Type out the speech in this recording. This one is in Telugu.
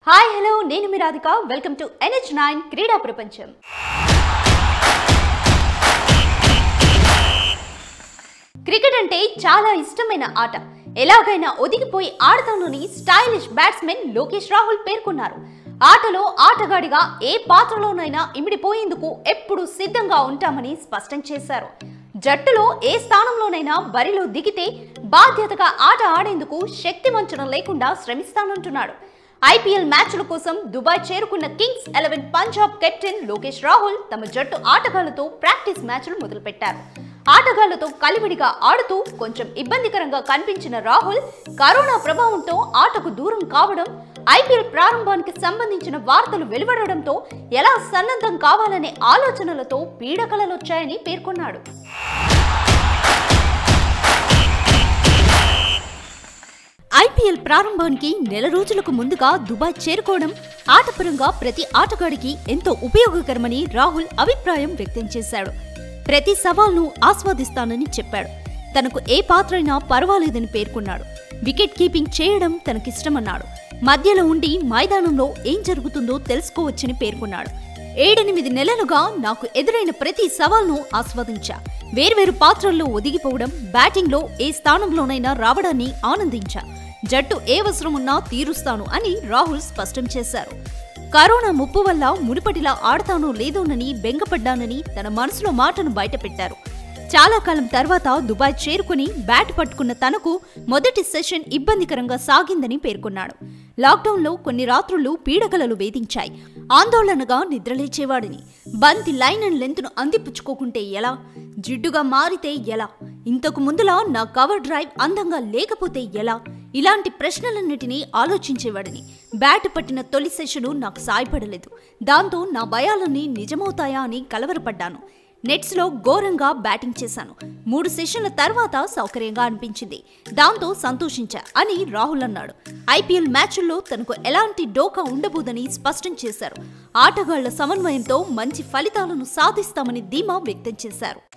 హాయ్ హలో నేను మీ Radhika welcome to N H nine క్రీడా ప్రపంచం క్రికెట్ అంటే చాలా ఇష్టమైన ఆట ఎలాగైనా ఒదిగిపోయి ఆడతానని స్టైలిష్ బ్యాట్స్మెన్ లోకేష్ రాహుల్ పేర్కొన్నారు ఆటలో ఆటగాడిగా ఏ పాత్రలోనైనా ఇమిడిపోయేందుకు ఎప్పుడు సిద్ధంగా ఉంటామని స్పష్టం చేశారు జట్టులో ఏ స్థానంలోనైనా బరిలో దిగితే బాధ్యతగా ఆట ఆడేందుకు శక్తి వంచన లేకుండా శ్రమిస్తానంటున్నాడు ఐపీఎల్ మ్యాచ్ల కోసం దుబాయ్ చేరుకున్న Kings Eleven Punjab captain Lokesh Rahul తమ జట్టు ఆటగాళ్లతో ప్రాక్టీస్ మ్యాచ్లు మొదలుపెట్టారు ఆటగాళ్లతో కలివిడిగా ఆడుతూ కొంచెం ఇబ్బందికరంగా కనిపించిన రాహుల్ కరోనా ప్రభావంతో ఆటకు దూరం కావడం ఐపీఎల్ ప్రారంభానికి సంబంధించిన వార్తలు వెలువడడంతో ఎలా సన్నద్ధం కావాలనే ఆలోచనలతో పీడకలలొచ్చాయని పేర్కొన్నాడు ఐపీఎల్ ప్రారంభానికి నెల రోజులకు ముందుగా దుబాయ్ చేరుకోవడం ఆటపరంగా ప్రతి ఆటగాడికి ఎంతో ఉపయోగకరమని రాహుల్ అభిప్రాయం వ్యక్తం చేశాడు ప్రతి సవాల్ను ఆస్వాదిస్తానని చెప్పాడు తనకు ఏ పాత్రైనా పర్వాలేదని పేర్కొన్నాడు వికెట్ కీపింగ్ చేయడం తనకిష్టమన్నాడు మధ్యలో ఉండి మైదానంలో ఏం జరుగుతుందో తెలుసుకోవచ్చని పేర్కొన్నాడు ఏడెనిమిది నెలలుగా నాకు ఎదురైన ప్రతి సవాల్ను ఆస్వాదించా వేర్వేరు పాత్రల్లో ఒదిగిపోవడం బ్యాటింగ్లో ఏ స్థానంలోనైనా రావడాన్ని ఆనందించా జట్టు ఏ అవసరం ఉన్నా తీరుస్తాను అని రాహుల్ స్పష్టం చేశారు కరోనా ముప్పు వల్ల మునుపటిలా ఆడతానో లేదోనని బెంగపడ్డానని తన మనసులో మాటను బయటపెట్టారు చాలా కాలం తర్వాత దుబాయ్ చేరుకుని బ్యాట్ పట్టుకున్న తనకు మొదటి సెషన్ ఇబ్బందికరంగా సాగిందని పేర్కొన్నాడు లాక్డౌన్లో కొన్ని రాత్రులు పీడకలలు వేధించాయి ఆందోళనగా నిద్రలేచేవాడిని బంతి లైన్ అండ్ లెంత్ను అందిపుచ్చుకోకుంటే ఎలా జిడ్డుగా మారితే ఎలా ఇంతకు ముందులా నా కవర్ డ్రైవ్ అందంగా లేకపోతే ఎలా ఇలాంటి ప్రశ్నలన్నిటినీ ఆలోచించేవాడిని బ్యాట్ పట్టిన తొలి సెషను నాకు సాయపడలేదు దాంతో నా భయాలన్నీ నిజమవుతాయా అని కలవరపడ్డాను నెట్స్లో ఘోరంగా బ్యాటింగ్ చేశాను మూడు సెషన్ల తర్వాత సౌకర్యంగా అనిపించింది దాంతో సంతోషించా అని రాహుల్ అన్నాడు ఐపీఎల్ మ్యాచ్ల్లో తనకు ఎలాంటి డోకా ఉండబోదని స్పష్టం చేశారు ఆటగాళ్ల సమన్వయంతో మంచి ఫలితాలను సాధిస్తామని ధీమా వ్యక్తం చేశారు